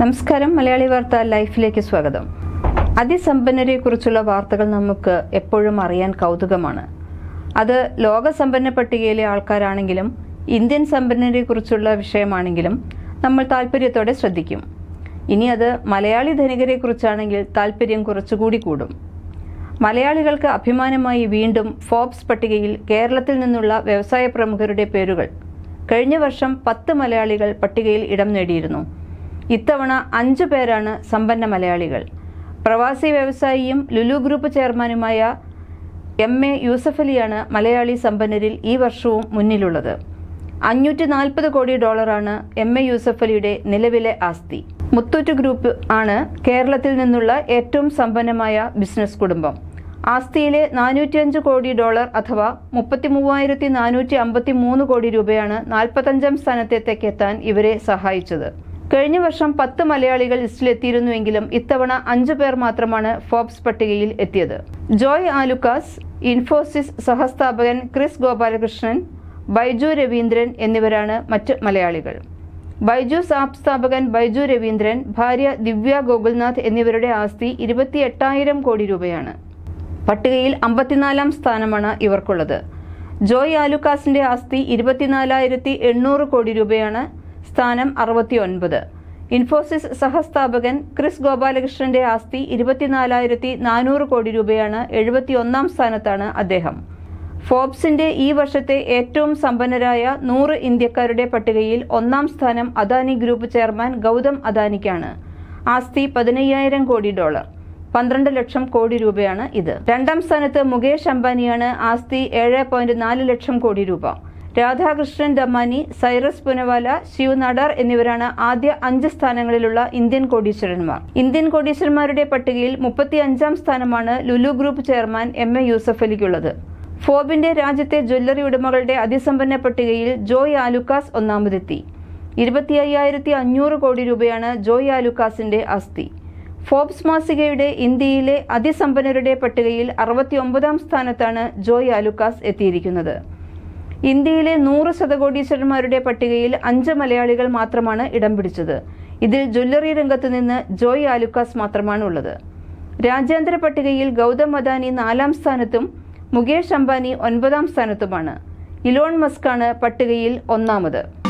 നമസ്കാരം മലയാളി വാർത്ത ലൈഫിലേക്ക് സ്വാഗതം അതിസമ്പന്നരെ കുറിച്ചുള്ള വാർത്തകൾ നമുക്ക് എപ്പോഴും അറിയാൻ കൗതുകമാണ് അത് ലോകസമ്പന്ന പട്ടികയിലെ ആൾക്കാരാണെങ്കിലും ഇന്ത്യൻ സമ്പന്നരെ കുറിച്ചുള്ള വിഷയമാണെങ്കിലും നമ്മൾ താല്പര്യത്തോടെ ശ്രദ്ധിക്കും ഇനി അത് മലയാളി ധനികരെ കുറിച്ചാണെങ്കിൽ താല്പര്യം കുറച്ചുകൂടി കൂടും മലയാളികൾക്ക് അഭിമാനമായി വീണ്ടും ഫോബ്സ് പട്ടികയിൽ കേരളത്തിൽ നിന്നുള്ള വ്യവസായ പ്രമുഖരുടെ പേരുകൾ കഴിഞ്ഞ വർഷം പത്ത് മലയാളികൾ പട്ടികയിൽ ഇടം നേടിയിരുന്നു ഇത്തവണ അഞ്ചു പേരാണ് സമ്പന്ന മലയാളികൾ പ്രവാസി വ്യവസായിയും ലുലു ഗ്രൂപ്പ് ചെയർമാനുമായ എം എ യൂസഫലിയാണ് മലയാളി സമ്പന്നരിൽ ഈ വർഷവും മുന്നിലുള്ളത് അഞ്ഞൂറ്റി നാൽപ്പത് കോടി ഡോളറാണ് എം എ യൂസഫലിയുടെ നിലവിലെ ആസ്തി മുത്തൂറ്റ് ഗ്രൂപ്പ് ആണ് കേരളത്തിൽ നിന്നുള്ള ഏറ്റവും സമ്പന്നമായ ബിസിനസ് കുടുംബം ആസ്തിയിലെ നാനൂറ്റിയഞ്ച് കോടി ഡോളർ അഥവാ മുപ്പത്തി മൂവായിരത്തി നാനൂറ്റി അമ്പത്തി മൂന്ന് കോടി രൂപയാണ് നാൽപ്പത്തഞ്ചാം സ്ഥാനത്തേക്ക് എത്താൻ ഇവരെ സഹായിച്ചത് കഴിഞ്ഞ വർഷം പത്ത് മലയാളികൾ ലിസ്റ്റിലെത്തിയിരുന്നുവെങ്കിലും ഇത്തവണ അഞ്ചു പേർ മാത്രമാണ് ഫോബ്സ് പട്ടികയിൽ എത്തിയത് ജോയ് ആലുക്കാസ് ഇൻഫോസിസ് സഹസ്ഥാപകൻ ക്രിസ് ഗോപാലകൃഷ്ണൻ ബൈജു രവീന്ദ്രൻ എന്നിവരാണ് മറ്റ് മലയാളികൾ ബൈജു ആപ്പ് സ്ഥാപകൻ ബൈജു രവീന്ദ്രൻ ഭാര്യ ദിവ്യ ഗോകുൽനാഥ് എന്നിവരുടെ ആസ്തി ഇരുപത്തി എട്ടായിരം കോടി രൂപയാണ് പട്ടികയിൽ അമ്പത്തിനാലാം സ്ഥാനമാണ് ഇവർക്കുള്ളത് ജോയ് ആലുക്കാസിന്റെ ആസ്തി ഇരുപത്തിനാലായിരത്തി എണ്ണൂറ് കോടി രൂപയാണ് സ്ഥാനം അറുപത്തി ഒൻപത് ഇൻഫോസിസ് സഹസ്ഥാപകൻ ക്രിസ് ഗോപാലകൃഷ്ണന്റെ ആസ്തി ഇരുപത്തിനാലായിരത്തി നാനൂറ് കോടി രൂപയാണ് എഴുപത്തിയൊന്നാം സ്ഥാനത്താണ് അദ്ദേഹം ഫോബ്സിന്റെ ഈ വർഷത്തെ ഏറ്റവും സമ്പന്നരായ നൂറ് ഇന്ത്യക്കാരുടെ പട്ടികയിൽ ഒന്നാം സ്ഥാനം അദാനി ഗ്രൂപ്പ് ചെയർമാൻ ഗൗതം അദാനിക്കാണ് ആസ്തി പതിനയ്യായിരം കോടി ഡോളർ പന്ത്രണ്ട് ലക്ഷം കോടി രൂപയാണ് ഇത് രണ്ടാം സ്ഥാനത്ത് മുകേഷ് അംബാനിയാണ് ആസ്തി ഏഴ് പോയിന്റ് നാല് ലക്ഷം കോടി രൂപ രാധാകൃഷ്ണൻ ദമാനി സൈറസ് പുനവാല ശിവ് നടാർ എന്നിവരാണ് ആദ്യ അഞ്ച് സ്ഥാനങ്ങളിലുള്ള ഇന്ത്യൻ കോടീശ്വരന്മാർ ഇന്ത്യൻ കോടീശ്വരന്മാരുടെ പട്ടികയിൽ മുപ്പത്തി അഞ്ചാം സ്ഥാനമാണ് Lulu group chairman M A Yusuf അലിക്കുള്ളത് ഫോബിന്റെ രാജ്യത്തെ ജ്വല്ലറി ഉടമകളുടെ അതിസമ്പന്ന പട്ടികയിൽ ജോയ് ആലുക്കാസ് ഒന്നാമതെത്തി ഇരുപത്തി അയ്യായിരത്തി അഞ്ഞൂറ് കോടി രൂപയാണ് ജോയ് ആലുക്കാസിന്റെ ആസ്തി ഫോബ്സ് മാസികയുടെ ഇന്ത്യയിലെ അതിസമ്പന്നരുടെ പട്ടികയിൽ അറുപത്തി ഒമ്പതാം സ്ഥാനത്താണ് ജോയ് ആലുക്കാസ് എത്തിയിരിക്കുന്നത് ഇന്ത്യയിലെ നൂറ് ശതകോടീശ്വരന്മാരുടെ പട്ടികയിൽ അഞ്ച് മലയാളികൾ മാത്രമാണ് ഇടം പിടിച്ചത് ഇതിൽ ജ്വല്ലറി രംഗത്ത് നിന്ന് ജോയ് ആലുക്കാസ് മാത്രമാണ് ഉള്ളത് രാജ്യാന്തര പട്ടികയിൽ ഗൗതം അദാനി നാലാം സ്ഥാനത്തും മുകേഷ് അംബാനി ഒൻപതാം സ്ഥാനത്തുമാണ് ഇലോൺ മസ്കാണ് പട്ടികയിൽ ഒന്നാമത്